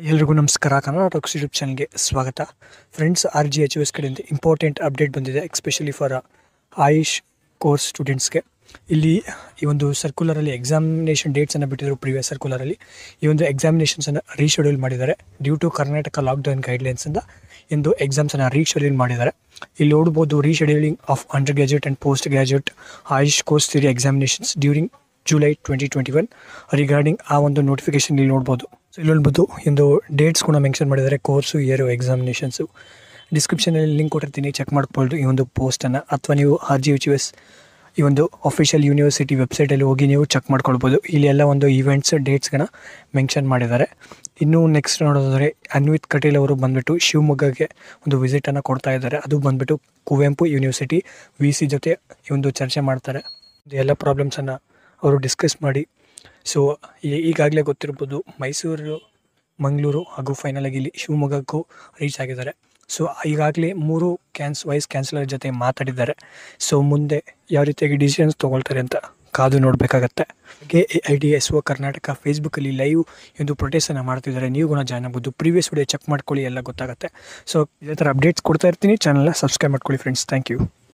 ಎಲ್ರಿಗೂ ನಮಸ್ಕಾರ Kannada tax YouTube ಚಾನಲ್ಗೆ ಸ್ವಾಗತ friends R G H S ಕಡೆಯಿಂದ ಇಂಪಾರ್ಟೆಂಟ್ ಅಪ್ಡೇಟ್ ಬಂದಿದೆ ಎಕ್ಸ್ಪೆಷಲಿ ಫಾರ್ ಆಯುಷ್ ಕೋರ್ಸ್ ಸ್ಟೂಡೆಂಟ್ಸ್ಗೆ ಇಲ್ಲಿ ಈ ಒಂದು ಸರ್ಕ್ಯುಲರಲ್ಲಿ ಎಕ್ಸಾಮಿನೇಷನ್ ಡೇಟ್ಸನ್ನು ಬಿಟ್ಟಿದ್ರು ಪ್ರಿವಿಯಸ್ ಸರ್ಕ್ಯುಲರಲ್ಲಿ ಈ ಒಂದು ಎಕ್ಸಾಮಿನೇಷನ್ಸನ್ನು ರೀಶೆಡ್ಯೂಲ್ ಮಾಡಿದ್ದಾರೆ ಡ್ಯೂ ಟು ಕರ್ನಾಟಕ ಲಾಕ್ಡೌನ್ ಗೈಡ್ಲೈನ್ಸಿಂದ ಎಂದು ಎಕ್ಸಾಮ್ಸನ್ನು ರೀಶೆಡ್ಯೂಲ್ ಮಾಡಿದ್ದಾರೆ ಇಲ್ಲಿ ನೋಡ್ಬೋದು rescheduling of undergraduate and postgraduate Ayush course theory examinations during July twenty twenty one regarding ಆ ಒಂದು ನೋಟಿಫಿಕೇಶನ್ ಇಲ್ಲಿ ನೋಡ್ಬೋದು ಸೊ ಇಲ್ಲಿ ನೋಡ್ಬೋದು ಒಂದು ಡೇಟ್ಸ್ ಕೂಡ ಮೆನ್ಷನ್ ಮಾಡಿದ್ದಾರೆ ಕೋರ್ಸು ಇಯರು ಎಕ್ಸಾಮಿನೇಷನ್ಸು ಡಿಸ್ಕ್ರಿಪ್ಷನಲ್ಲಿ ಲಿಂಕ್ ಕೊಟ್ಟಿರ್ತೀನಿ ಚೆಕ್ ಮಾಡ್ಬೋದು ಈ ಒಂದು ಪೋಸ್ಟನ್ನು ಅಥವಾ ನೀವು R G H U S ಈ ಒಂದು ಅಫಿಷಿಯಲ್ ಯೂನಿವರ್ಸಿಟಿ ವೆಬ್ಸೈಟಲ್ಲಿ ಹೋಗಿ ನೀವು ಚೆಕ್ ಮಾಡ್ಕೊಳ್ಬೋದು ಇಲ್ಲಿ ಎಲ್ಲ ಒಂದು ಈವೆಂಟ್ಸ್ ಡೇಟ್ಸ್ಗಳನ್ನ ಮೆನ್ಷನ್ ಮಾಡಿದ್ದಾರೆ ಇನ್ನು ನೆಕ್ಸ್ಟ್ ನೋಡೋದಾದರೆ ಅನ್ವಿತ್ ಕಟೀಲ್ ಅವರು ಬಂದುಬಿಟ್ಟು ಶಿವಮೊಗ್ಗಕ್ಕೆ ಒಂದು ವಿಸಿಟನ್ನು ಕೊಡ್ತಾ ಇದ್ದಾರೆ ಅದು ಬಂದುಬಿಟ್ಟು ಕುವೆಂಪು ಯೂನಿವರ್ಸಿಟಿ ವಿ ಸಿ ಜೊತೆ ಈ ಒಂದು ಚರ್ಚೆ ಮಾಡ್ತಾರೆ ಇದು ಎಲ್ಲ ಪ್ರಾಬ್ಲಮ್ಸನ್ನು ಅವರು ಡಿಸ್ಕಸ್ ಮಾಡಿ ಸೊ ಈಗಾಗಲೇ ಗೊತ್ತಿರ್ಬೋದು ಮೈಸೂರು ಮಂಗಳೂರು ಹಾಗೂ ಫೈನಲ್ ಆಗಿ ಇಲ್ಲಿ ಶಿವಮೊಗ್ಗಕ್ಕೂ ರೀಚ್ ಆಗಿದ್ದಾರೆ ಸೊ ಈಗಾಗಲೇ ಮೂರು ಕ್ಯಾನ್ಸ್ ವೈಸ್ ಕ್ಯಾನ್ಸಲರ್ ಜೊತೆ ಮಾತಾಡಿದ್ದಾರೆ ಸೊ ಮುಂದೆ ಯಾವ ರೀತಿಯಾಗಿ ಡಿಸಿಷನ್ಸ್ ತೊಗೊಳ್ತಾರೆ ಅಂತ ಕಾದು ನೋಡಬೇಕಾಗತ್ತೆ ಹಾಗೆ I D S O Karnataka ಫೇಸ್ಬುಕ್ಕಲ್ಲಿ ಲೈವ್ ಒಂದು ಪ್ರೊಟೆಸ್ಟನ್ನು ಮಾಡ್ತಿದ್ದಾರೆ ನೀವು ಕೂಡ ಜಾಯ್ನ್ ಆಗ್ಬೋದು ಪ್ರೀವಿಯಸ್ ವಿಡಿಯೋ ಚೆಕ್ ಮಾಡ್ಕೊಳ್ಳಿ ಎಲ್ಲ ಗೊತ್ತಾಗುತ್ತೆ ಸೊ ಇದೇ ಥರ ಅಪ್ಡೇಟ್ಸ್ ಕೊಡ್ತಾ ಇರ್ತೀನಿ ಚಾನಲ್ನ ಸಬ್ಸ್ಕ್ರೈಬ್ ಮಾಡ್ಕೊಳ್ಳಿ ಫ್ರೆಂಡ್ಸ್ ಥ್ಯಾಂಕ್ ಯು